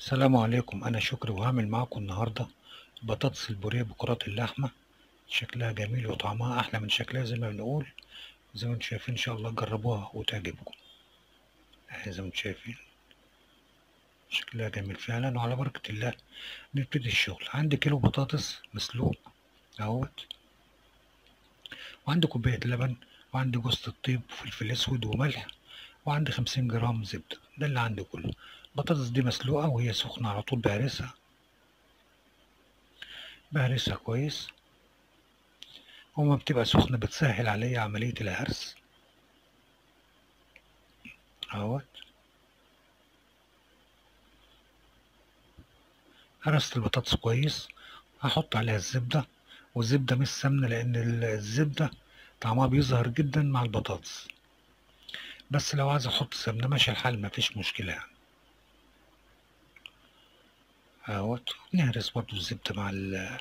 السلام عليكم أنا شكري وهعمل معاكم النهاردة بطاطس البوريه بكرات اللحمة شكلها جميل وطعمها أحلى من شكلها زي ما بنقول زي ما انتم شايفين إن شاء الله جربوها وتعجبكم أهي زي ما انتم شايفين شكلها جميل فعلا وعلى بركة الله نبتدي الشغل عندي كيلو بطاطس مسلوق اهوت وعندي كوباية لبن وعندي جوز الطيب وفلفل أسود وملح وعندي خمسين جرام زبدة ده اللي عندي كله البطاطس دي مسلوقة وهي سخنة على طول بهرسها بهرسها كويس وما بتبقى سخنة بتسهل عليا عملية الهرس اهوت هرست البطاطس كويس هحط عليها الزبدة والزبدة مش سمنة لأن الزبدة طعمها بيظهر جدا مع البطاطس بس لو عايز احط سمنة ماشي الحال مفيش مشكلة يعني اهوت نهرس برضو الزبدة مع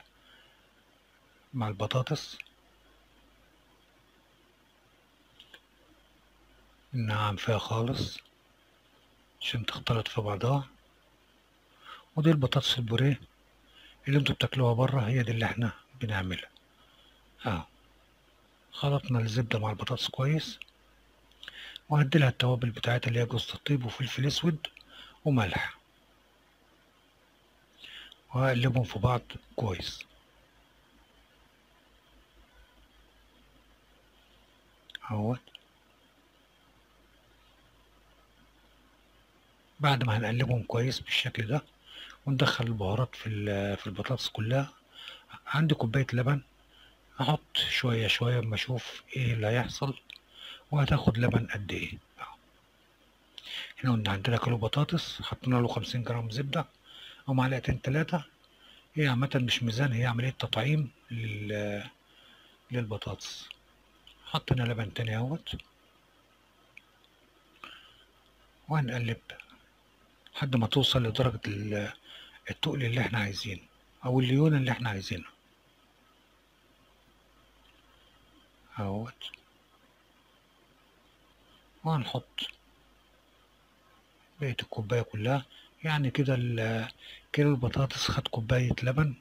مع البطاطس نعم فيها خالص عشان تختلط في بعضها ودي البطاطس البوريه اللي انتوا بتاكلوها بره هي دي اللي احنا بنعملها اه خلطنا الزبدة مع البطاطس كويس وهديلها التوابل بتاعتها اللي هي جوز الطيب وفلفل اسود وملح وهقلبهم في بعض كويس اهوت بعد ما هنقلبهم كويس بالشكل ده وندخل البهارات في في البطاطس كلها عندي كوباية لبن احط شوية شوية اما اشوف ايه اللي هيحصل وهتاخد لبن قد ايه هنا قلنا عندنا كيلو بطاطس حطينا له خمسين جرام زبدة او معلقتين تلاتة هي عامة مش ميزان هي عملية تطعيم لل للبطاطس حطينا لبن تاني اهوت وهنقلب لحد ما توصل لدرجة التقل اللي احنا عايزينه او الليونة اللي احنا عايزينها اهوت وهنحط بقية الكوباية كلها يعني كده كيلو البطاطس خد كوباية لبن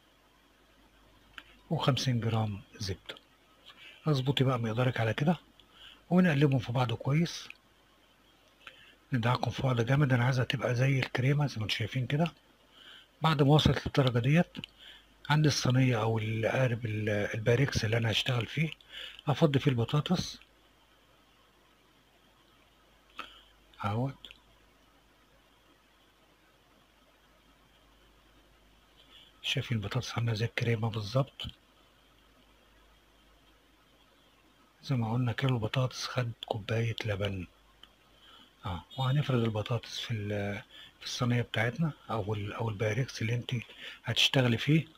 وخمسين جرام زبدة اظبطي بقى مقدارك على كده ونقلبهم في بعض كويس ندعكم في بعض جامد انا عايزها تبقى زي الكريمة زي ما انتم شايفين كده بعد ما وصلت للدرجة ديت عندي الصينية او القارب الباريكس اللي انا هشتغل فيه افضي فيه البطاطس اهوت شايفين البطاطس عاملة زي الكريمة بالظبط زي ما قلنا كيلو البطاطس خد كوباية لبن اه وهنفرد البطاطس في في الصينية بتاعتنا او او البايركس اللي انت هتشتغلي فيه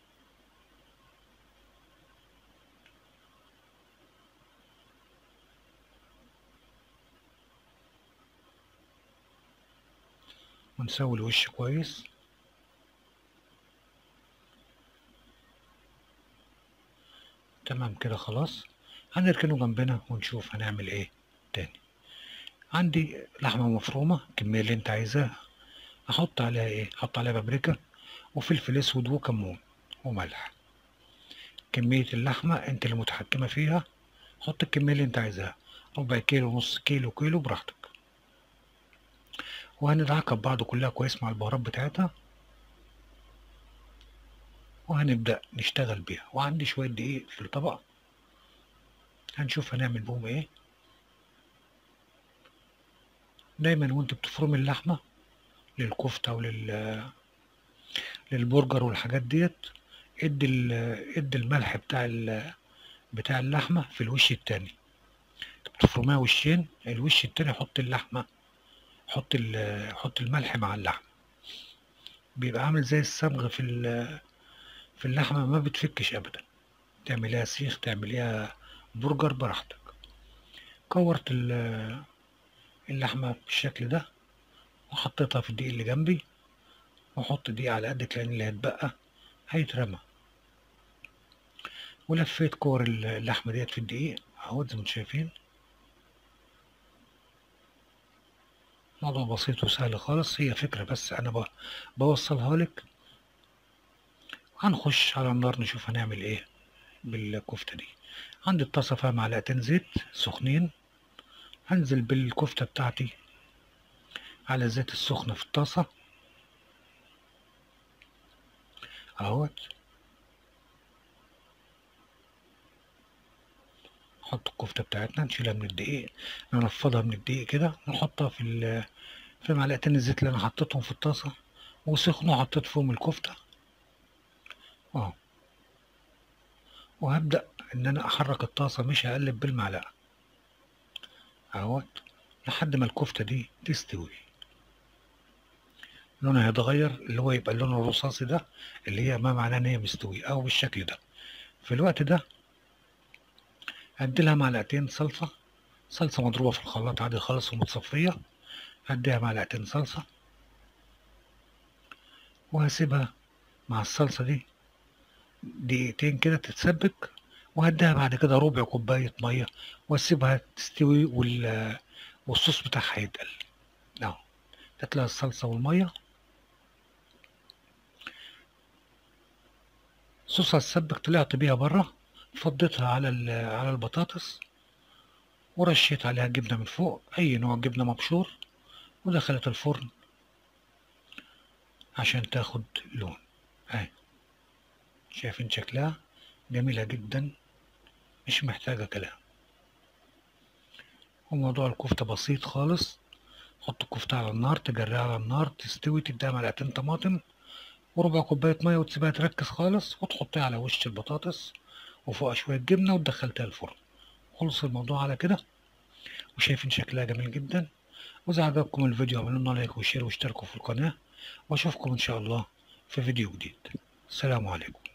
ونسوي الوش كويس تمام كده خلاص هنركنه جنبنا ونشوف هنعمل ايه تاني عندي لحمة مفرومة الكمية اللي انت عايزاها احط عليها ايه احط عليها بابريكا وفلفل اسود وكمون وملح كمية اللحمة انت اللي متحكمة فيها حط الكمية اللي انت عايزاها ربع كيلو نص كيلو كيلو براحتك وهندعكها ببعض كلها كويس مع البهارات بتاعتها وهنبدأ نشتغل بيها وعندي شوية دقيق في الطبق هنشوف هنعمل بهم ايه دايما وانت بتفرم اللحمة للكفتة ولل للبرجر والحاجات ديت ادي ادي الملح بتاع بتاع اللحمة في الوش التاني بتفرمها وشين الوش التاني حط اللحمة حط حط الملح مع اللحمة بيبقى عامل زي الصمغ في في اللحمة ما بتفكش أبدا تعمليها سيخ تعمليها برجر براحتك كورت اللحمة بالشكل ده وحطيتها في الدقيق اللي جنبي واحط دقيق على قدك لان اللي هيتبقى هيترمى ولفيت كور اللحمة ديت في الدقيق اهو زي ما انتم شايفين موضوع بسيط وسهل خالص هي فكرة بس أنا ب- بوصلها لك هنخش على النار نشوف هنعمل إيه بالكفتة دي عندي الطاسة فيها معلقتين زيت سخنين هنزل بالكفتة بتاعتي على الزيت السخن في الطاسة اهوت نحط الكفتة بتاعتنا نشيلها من الدقيق ننفضها من الدقيق كده ونحطها في ال- في معلقتين الزيت اللي انا حطيتهم في الطاسة وسخنوا وحطيت فيهم الكفتة اهو وهبدأ ان انا احرك الطاسة مش هقلب بالمعلقة اهوت لحد ما الكفتة دي تستوي لونها هيتغير اللي هو يبقى اللون الرصاصي ده اللي هي ما معناه ان هي مستوي او بالشكل ده في الوقت ده هديلها معلقتين صلصة صلصة مضروبة في الخلاط عادي خالص ومتصفية هديها معلقتين صلصة وهسيبها مع الصلصة دي دقيقتين كده تتسبك وهديها بعد كده ربع كوباية مية واسيبها تستوي وال... والصوص بتاعها يتقل اهو تطلع الصلصة والمية صوصها اتسبك طلعت بيها بره فضيتها على ال- على البطاطس ورشيت عليها جبنة من فوق أي نوع جبنة مبشور ودخلت الفرن عشان تاخد لون اهي شايفين شكلها جميلة جدا مش محتاجة كلام وموضوع الكفتة بسيط خالص حط الكفتة على النار تجريها على النار تستوي تديها معلقتين طماطم وربع كوباية مية وتسيبها تركز خالص وتحطيها على وش البطاطس وفوقها شوية جبنة وتدخلتها الفرن خلص الموضوع على كده وشايفين شكلها جميل جدا وإذا عجبكم الفيديو اعملوا لنا لايك وشير واشتركوا في القناة واشوفكم ان شاء الله في فيديو جديد السلام عليكم